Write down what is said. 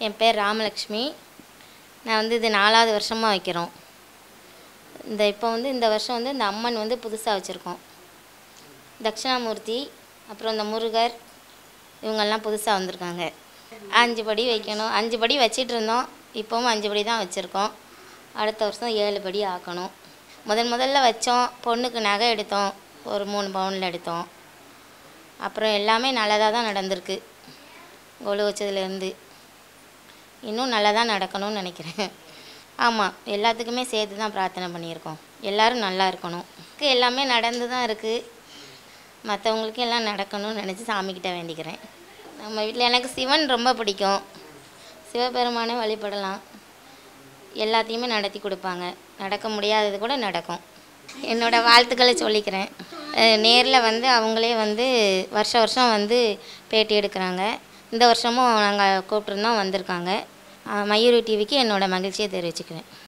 என் பேர் ராமலக்ஷ்மி நான் வந்து இது நாலாவது வருஷமாக வைக்கிறோம் இந்த இப்போ வந்து இந்த வருஷம் வந்து இந்த அம்மன் வந்து புதுசாக வச்சுருக்கோம் தட்சிணாமூர்த்தி அப்புறம் இந்த முருகர் இவங்கெல்லாம் புதுசாக வந்திருக்காங்க அஞ்சு படி வைக்கணும் அஞ்சு படி வச்சிட்டு இருந்தோம் இப்போவும் அஞ்சு படி தான் வச்சுருக்கோம் அடுத்த வருஷம் ஏழு படி ஆக்கணும் முதன் முதல்ல வச்சோம் பொண்ணுக்கு நகை எடுத்தோம் ஒரு மூணு பவுனில் எடுத்தோம் அப்புறம் எல்லாமே நல்லதாக தான் நடந்திருக்கு கொலு வச்சதுலேருந்து இன்னும் நல்லா தான் நடக்கணும்னு நினைக்கிறேன் ஆமாம் எல்லாத்துக்குமே சேர்த்து தான் பிரார்த்தனை பண்ணியிருக்கோம் எல்லாரும் நல்லா இருக்கணும் எனக்கு எல்லாமே நடந்து தான் இருக்குது மற்றவங்களுக்கு எல்லாம் நடக்கணும்னு நினச்சி சாமிக்கிட்ட வேண்டிக்கிறேன் நம்ம வீட்டில் எனக்கு சிவன் ரொம்ப பிடிக்கும் சிவபெருமானை வழிபடலாம் எல்லாத்தையுமே நடத்தி கொடுப்பாங்க நடக்க முடியாதது கூட நடக்கும் என்னோட வாழ்த்துக்களை சொல்லிக்கிறேன் நேரில் வந்து அவங்களே வந்து வருஷ வருஷம் வந்து பேட்டி எடுக்கிறாங்க இந்த வருஷமும் நாங்கள் கூப்பிட்ருந்தோம் வந்திருக்காங்க அஹ் மயூரி டிவிக்கு என்னோட மகிழ்ச்சியை தெரிவிச்சுக்கிறேன்